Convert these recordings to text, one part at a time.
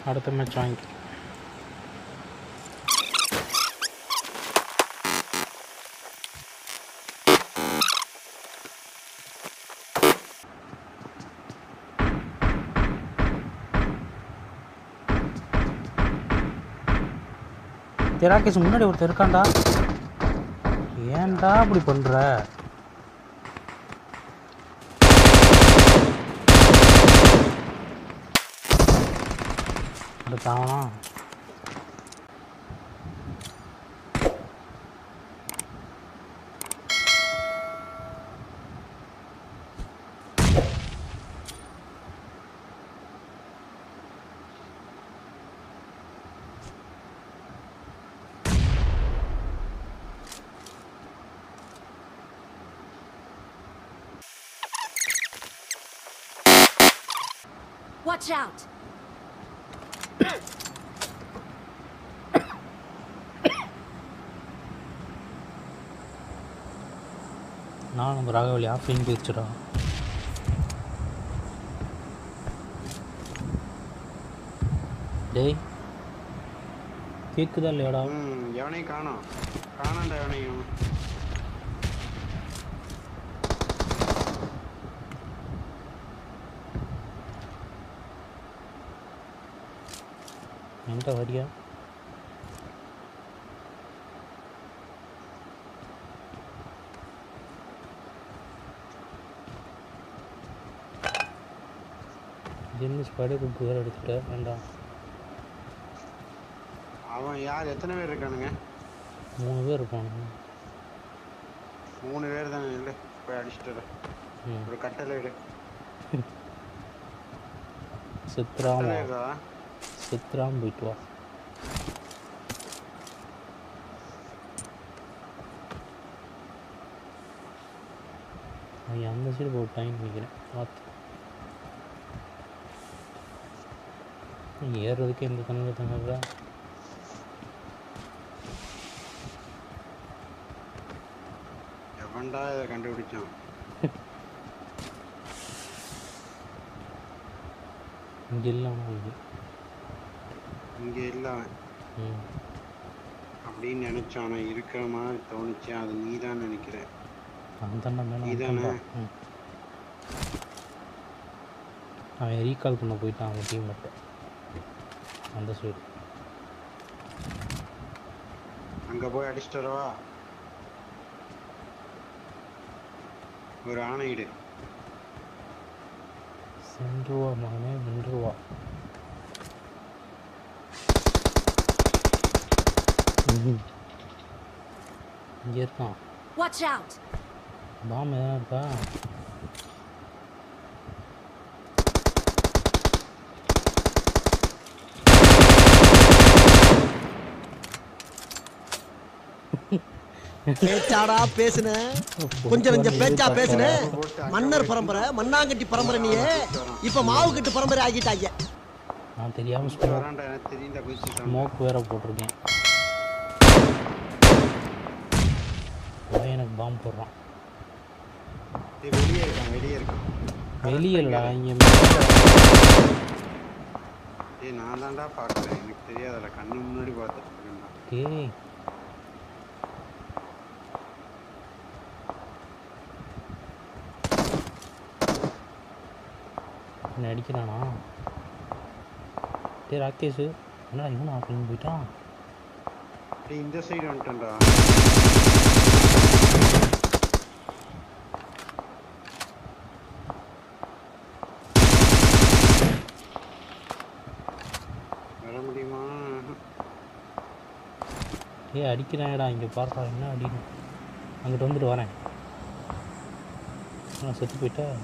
அடுத்த மேட்ச் வாங்கி ராகேஷ் முன்னாடி ஒருத்தர் இருக்கான்டா ஏன்டா அப்படி பண்ற தானா Watch out! நான் நம்ம ராகவலி ஆஃப்லைன் போயிடுச்சுடா டேய் கேக்குதா இல்லையாடா ம் எவனையும் காணோம் காணாண்டா எவனையும் என்கிட்ட வரியா ஜிம்மி ஸ்பைடர் குட் வேறு எடுத்துட்ட வேண்டாம் அவன் யார் எத்தனை பேர் இருக்கானுங்க மூணு பேர் இருப்பானுங்க மூணு பேர் தானே இல்லை போய் அடிச்சிட்டு வர. ம் ஒரு கட்டளை எடு சித்ராம் கட்டளை வா. எடுடா சித்ராம் போயிட்டு வா அவங்க அந்த சைடு போய் டைம் நினைக்கிறேன் பார்த்து நீ ஏறுறதுக்கு எந்த தங்க தங்கதா எவன்டா இதை கண்டுபிடிச்சான் இங்கே இல்லாமல் இங்கே இங்கே இல்லை அவன் ம் அப்படின்னு நினைச்சான் ஆனா இருக்கிற மாதிரி தோணுச்சு அது நீ தான் நினைக்கிறேன் அந்த அண்ணன் மேலே இதானே? ம் அவன் ரீகால் பண்ண போயிட்டான் அவன் டீம் மட்டும் அந்த சைடு அங்க போய் அடிச்சிட்டு வரவா ஒரு ஆணையிடு சென்றுவா மகனே நின்றுவா இங்கே இருக்கான் Watch out! பாம் எதனா இருக்கா பேச்சாடா பேசுன கொஞ்சம் கொஞ்சம் பேச்சா பேசுன மன்னர் பரம்பரை மண்ணாங்கட்டி பரம்பரை நீயே இப்ப மாவு கட்டு பரம்பரை ஆகிட்டாங்க நான் தெரியாமல் ஸ்மோக் வரான்டா எனக்கு தெரியுண்டா குதிச்சுட்டான் ஸ்மோக் வேற போட்டிருக்கேன் அவன் எனக்கு பாம் போடுறான் டேய், வெளியே இருக்கான் வெளியே இருக்கான் வெளியே இல்லடா இங்கே ஏய் நான் தான்டா பார்க்குறேன் எனக்கு தெரியாதுடா கண்ணு முன்னாடி பார்த்துட்டு இருக்கேன்டா டேய் என்ன அடிக்கிறானா டேய் ராகேஷ் என்னடா இவன் அப்படின்னு போயிட்டான் டேய் இந்த சைடு வந்துட்டேன்டா வர முடியுமா ஏய் அடிக்கிறாங்கடா இங்கே பார்ப்பா என்ன அடின்னு அங்கிட்டு வந்துட்டு வரேன் நான் செத்து போயிட்டேன்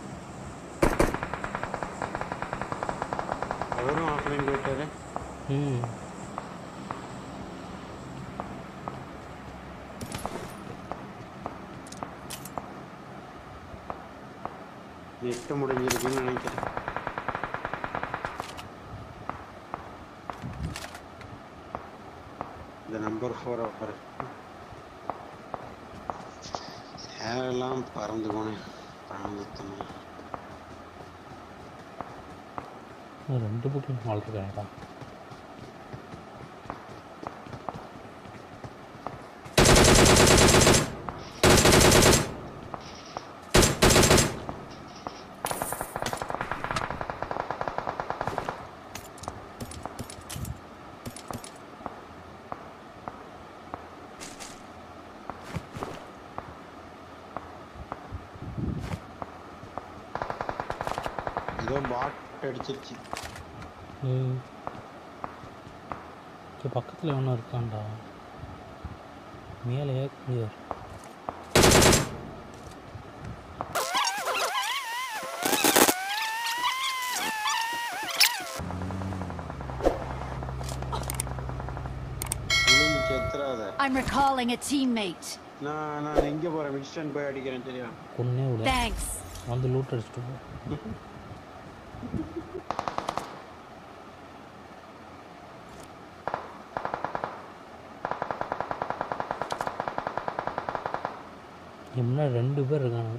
அவரும் ஆஃப்லைன் போயிட்டாரு ம் நெட்டு முடிஞ்சிருக்குன்னு நினைக்கிறேன் இந்த நம்பர் ஃபோர் ஆஃபர் சேரெல்லாம் பறந்து போனேன் பறந்து ரெண்டு புக்கிங் ஹால் இருக்காங்கடா ஏதோ பாட் அடிச்சிருச்சு ம் இங்கே பக்கத்தில் ஒன்று இருக்கான்டா மேலேயே கிளியர் விழுந்து செத்துறாத I'm recalling a teammate. நான் நான் இங்கே போகிறேன் மிக்ஸ்டன் போய் அடிக்கிறேன் சரியா கொன்னே விட Thanks. வந்து லூட் அடிச்சுட்டு போ இங்க முன்னாடி ரெண்டு பேர் இருக்கானுங்க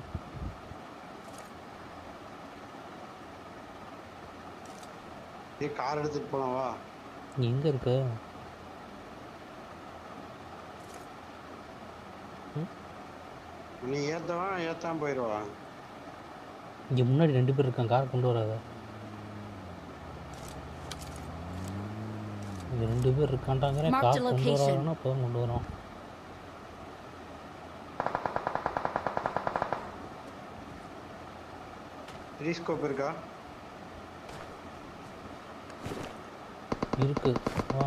ஏ கார் எடுத்துட்டு போலாம் வா நீ எங்கே இருக்க நீ ஏத்தவா ஏத்தாம போயிடுவா இங்கே முன்னாடி ரெண்டு பேர் இருக்காங்க கார் கொண்டு வராத இங்கே ரெண்டு பேர் இருக்காண்டாங்கிறேன் Marked a கார் கொண்டு location. வராங்கன்னா அப்போ தான் கொண்டு வரோம் த்ரீ ஸ்கோப் இருக்கா இருக்கு வா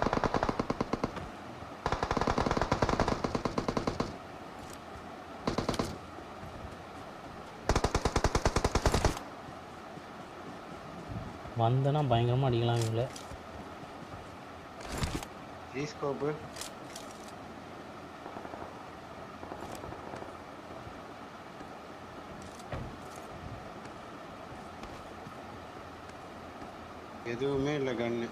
வந்தேன்னா பயங்கரமாக அடிக்கலாம் இவங்கள த்ரீ ஸ்கோப்பு எதுவுமே இல்லை கண்ணு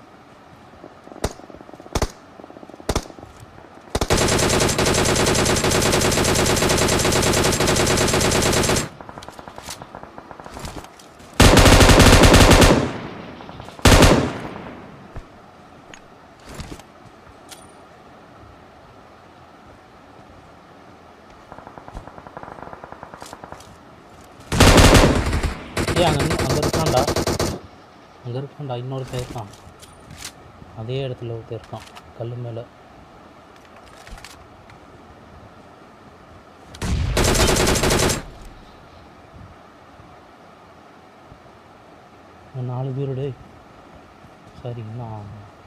ஏய் அங்கே அங்கே இருக்கான்டா அங்கே இருக்கான்டா இன்னொருத்தன் இருக்கான் அதே இடத்துல ஒருத்தன் இருக்கான் கல் மேலே நாலு பேரு டேய் சரி நான்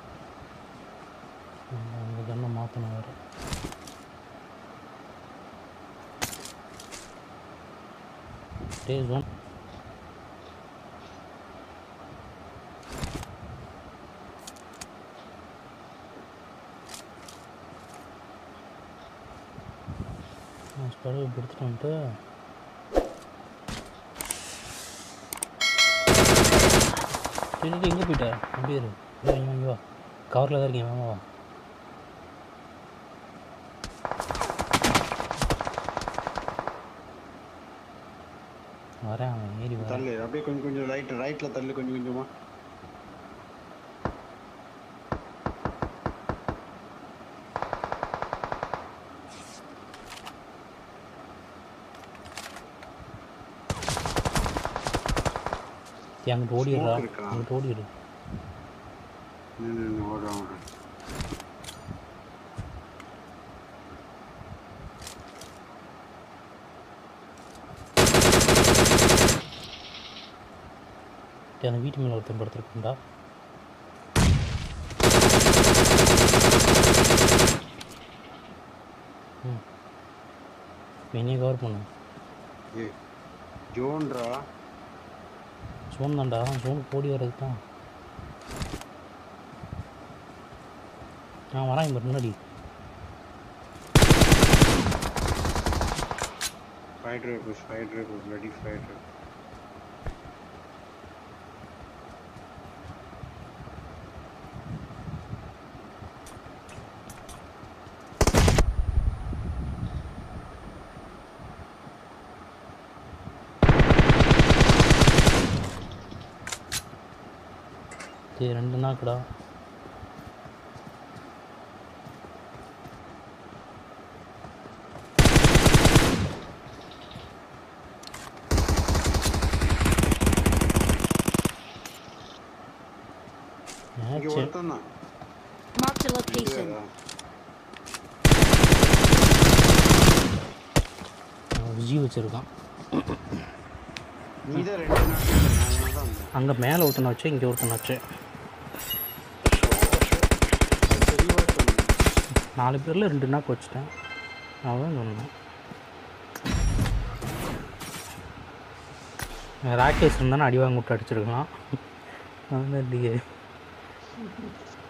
அந்த கண்ணை மாற்றணும் வேறு டேய் ஜோன் நான் ஸ்டோரேஜ் எடுத்துட்டு வந்துட்டு சரி எங்கே போயிட்ட அப்படியே இரு இங்க வா, இங்க வா, இங்க வா கவரில் தான் இருக்கேன் வாமா வா வரேன் அவன் ஏறி வரேன் தள்ளு அப்படியே கொஞ்சம் கொஞ்சம் ரைட் ரைட்ல தள்ளு கொஞ்சம் கொஞ்சமா ஏய், அங்கிட்டு ஓடிடுறா Smoke இருக்கா? அங்கிட்டு ஓடிடு நின்று ஓடுறோம் ஓடுறோம் டேய், அந்த வீட்டு மேலே ஒருத்தன் படுத்துருக்கான்டா ம் என்னையே கவர் பண்ணு ஏ ஜோன்ரா ஜோன் தான்டா ஜோனுக்கு ஓடி வர்றதுக்கு தான் நான் வரேன் இங்க முன்னாடி fighter push fighter push ready fighter சரி ரெண்டு நாக்குடா இங்க மேட்ச்சு ஒருத்தன் தான் Marked a location. விஜி வச்சுருக்கான் நீ தான் ரெண்டு நாள் நான் தான் வந்தேன் அங்கே மேலே ஒருத்தனை வச்சு இங்கே ஒருத்தனை வச்சு தெளிவா சொல்லுங்க நாலு பேரில் ரெண்டு நாக்கு வச்சுட்டேன் அதான் சொன்னேன் ராகேஷ் இருந்தானே அடி வாங்க விட்டு அடிச்சிருக்கலாம் அது இல்லையே